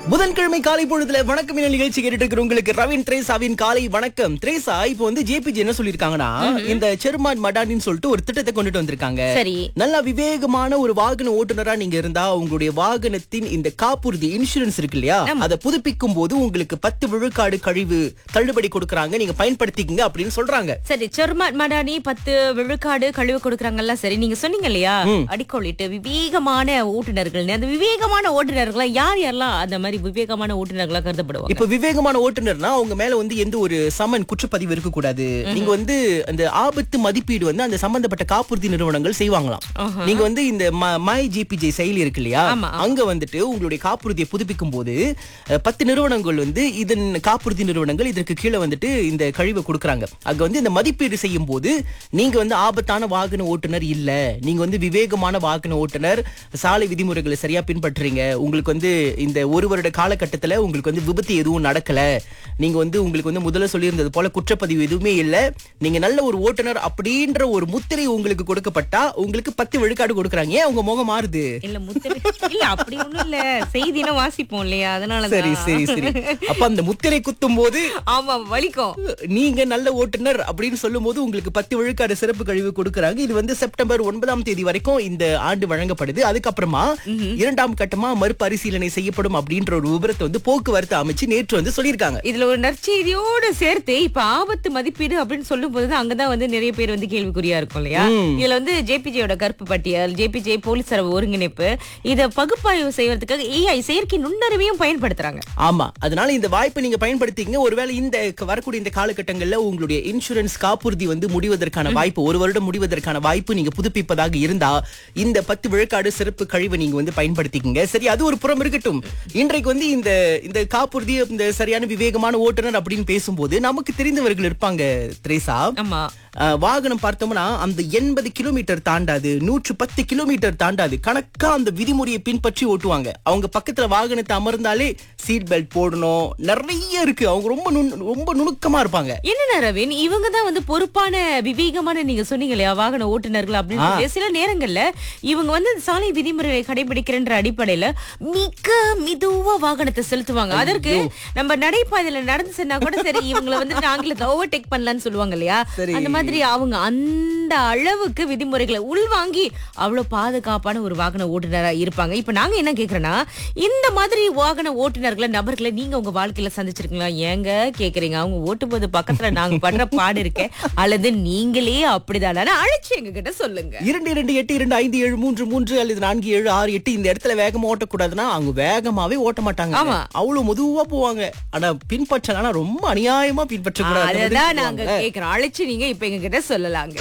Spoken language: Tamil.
புதன்கிழமை காலை பொழுதுல வணக்கம் என நிகழ்ச்சி கேட்டுட்டு இருக்கிற உங்களுக்கு ரவின் த்ரேசாவின் காலை வணக்கம் த்ரேசா இப்போ வந்து ஜேபிஜி என்ன சொல்லிருக்காங்கன்னா இந்த செருமான் மடானின்னு சொல்லிட்டு ஒரு திட்டத்தை கொண்டுட்டு வந்திருக்காங்க சரி நல்லா விவேகமான ஒரு வாகன ஓட்டுநரா நீங்க இருந்தா உங்களுடைய வாகனத்தின் இந்த காப்புறுதி இன்சூரன்ஸ் இருக்கு இல்லையா அதை புதுப்பிக்கும் போது உங்களுக்கு பத்து விழுக்காடு கழிவு தள்ளுபடி கொடுக்கறாங்க நீங்க பயன்படுத்திக்கங்க அப்படின்னு சொல்றாங்க சரி செர்மாட் மடானி பத்து விழுக்காடு கழிவு கொடுக்கறாங்கல்ல சரி நீங்க சொன்னீங்க இல்லையா அடிக்கோளிட்டு விவேகமான ஓட்டுநர்கள் அந்த விவேகமான ஓட்டுநர்களை யார் யாரெல்லாம் அந்த மாதிரி விவேகமான ஓட்டுநர்களா கருதப்படுவாங்க இப்ப விவேகமான ஓட்டுநர்னா அவங்க மேல வந்து எந்த ஒரு சமன் குற்றப்பதிவு இருக்க கூடாது நீங்க வந்து அந்த ஆபத்து மதிப்பீடு வந்து அந்த சம்பந்தப்பட்ட காப்புறுதி நிறுவனங்கள் செய்வாங்களாம் நீங்க வந்து இந்த மை ஜிபிஜே செயலி இருக்கு இல்லையா ஆமா. அங்க வந்துட்டு உங்களுடைய காப்புறுதியை புதுப்பிக்கும் போது அஹ், பத்து நிறுவனங்கள் வந்து இதன் காப்புறுதி நிறுவனங்கள் இதற்கு கீழே வந்துட்டு இந்த கழிவை கொடுக்கறாங்க அங்க வந்து இந்த மதிப்பீடு செய்யும் போது நீங்க வந்து ஆபத்தான வாகன ஓட்டுநர் இல்ல நீங்க வந்து விவேகமான வாகன ஓட்டுநர் சாலை விதிமுறைகளை சரியா பின்பற்றுறீங்க உங்களுக்கு வந்து இந்த ஒரு வருட காலகட்டத்துல உங்களுக்கு வந்து விபத்து எதுவும் நடக்கல நீங்க வந்து உங்களுக்கு வந்து முதல்ல சொல்லியிருந்தது போல குற்றப்பதிவு எதுவுமே இல்ல நீங்க நல்ல ஒரு ஓட்டுநர் அப்படின்ற ஒரு முத்திரை உங்களுக்கு கொடுக்கப்பட்டா உங்களுக்கு பத்து விழுக்காடு கொடுக்கறாங்க ஏன் உங்க முகம் மாறுது இல்ல முத்திரை இல்ல அப்படி ஒண்ணும் இல்ல செய்தினா வாசிப்போம் இல்லையா அதனால சரி சரி சரி அப்ப அந்த முத்திரை குத்தும் போது ஆமா வலிக்கும் நீங்க நல்ல ஓட்டுநர் அப்படின்னு சொல்லும் போது உங்களுக்கு பத்து விழுக்காடு சிறப்பு கழிவு கொடுக்கறாங்க இது வந்து செப்டம்பர் ஒன்பதாம் தேதி வரைக்கும் இந்த ஆண்டு வழங்கப்படுது அதுக்கப்புறமா இரண்டாம் கட்டமா மறுபரிசீலனை செய்யப்படும் அப்படின்ற ஒரு விபரத்தை வந்து போக்குவரத்து அமைச்சு நேற்று வந்து சொல்லியிருக்காங்க இதுல ஒரு நற்செய்தியோடு சேர்த்து இப்ப ஆபத்து மதிப்பீடு அப்படின்னு சொல்லும் போது அங்கதான் வந்து நிறைய பேர் வந்து கேள்விக்குறியா இருக்கும் இல்லையா இதுல வந்து ஜேபிஜேயோட கருப்பு பட்டியல் ஜேபிஜே போலீஸ் தரவு ஒருங்கிணைப்பு இத பகுப்பாய்வு செய்வதற்காக ஏஐ செயற்கை நுண்ணறிவையும் பயன்படுத்துறாங்க ஆமா அதனால இந்த வாய்ப்பை நீங்க பயன்படுத்திங்க ஒருவேளை இந்த க- வரக்கூடிய இந்த காலகட்டங்கள்ல உங்களுடைய இன்சூரன்ஸ் காப்புறுதி வந்து முடிவதற்கான வாய்ப்பு ஒரு வருடம் முடிவதற்கான வாய்ப்பு நீங்க புதுப்பிப்பதாக இருந்தா இந்த பத்து விழுக்காடு சிறப்பு கழிவை நீங்க வந்து பயன்படுத்திக்கங்க சரி அது ஒரு புறம் இருக்கட்டும் இன்றைக்கு வந்து இந்த இந்த காப்புறுதி இந்த சரியான விவேகமான ஓட்டுநர் அப்படின்னு பேசும்போது நமக்கு தெரிந்தவர்கள் இருப்பாங்க திரேசா ஆமா அஹ், வாகனம் பார்த்தோம்னா அந்த எண்பது கிலோமீட்டர் தாண்டாது நூற்று பத்து கிலோமீட்டர் தாண்டாது கணக்கா அந்த விதிமுறையை பின்பற்றி ஓட்டுவாங்க அவங்க பக்கத்துல வாகனத்தை அமர்ந்தாலே சீட் பெல்ட் போடணும் நிறைய இருக்கு அவங்க ரொம்ப நுண்- ரொம்ப நுணுக்கமா இருப்பாங்க என்ன ரவின் இவங்க தான் வந்து பொறுப்பான விவேகமான நீங்க சொன்னீங்க இல்லையா வாகன ஓட்டுநர்கள் அப்படின்னு சொல்லி சில நேரங்கள்ல இவங்க வந்து சாலை விதிமுறைகளை கடைபிடிக்கிறன்ற அடிப்படையில மிக மெதுவா வாகனத்தை செலுத்துவாங்க அதற்கு நம்ம நடைபாதையில நடந்து சென்னா கூட சரி இவங்களை வந்து ஆங்கிலத்தை ஓவர்டேக் பண்ணலாம்னு சொல்லுவாங்க இல்லையா சரி. அந்த மாதிரி அவங்க அந்த அளவுக்கு விதிமுறைகளை உள்வாங்கி அவ்வளவு பாதுகாப்பான ஒரு வாகன ஓட்டுநரா இருப்பாங்க இப்ப நாங்க என்ன கேக்குறோம்னா இந்த மாதிரி வாகன ஓட்டுநர்களை நபர்களை நீங்க உங்க வாழ்க்கையில சந்திச்சிருக்கீங்களா ஏங்க கேக்குறீங்க அவங்க ஓட்டும்போது பக்கத்துல நாங்க படுற பாடு இருக்க அல்லது நீங்களே அப்படிதானா அழைச்சு எங்க கிட்ட சொல்லுங்க இரண்டு இரண்டு எட்டு இரண்டு ஐந்து ஏழு மூன்று மூன்று அல்லது நான்கு ஏழு ஆறு எட்டு இந்த இடத்துல வேகமா ஓட்டக்கூடாதுன்னா அவங்க வேகமாவே ஓட்ட மாட்டாங்க ஆமா. அவ்வளவு மெதுவா போவாங்க ஆனா பின்பற்றலாம் ரொம்ப அநியாயமா பின்பற்ற அததான் நாங்க கேக்குறோம் அழைச்சு நீங்க இப்ப எங்க கிட்ட சொல்லலாங்க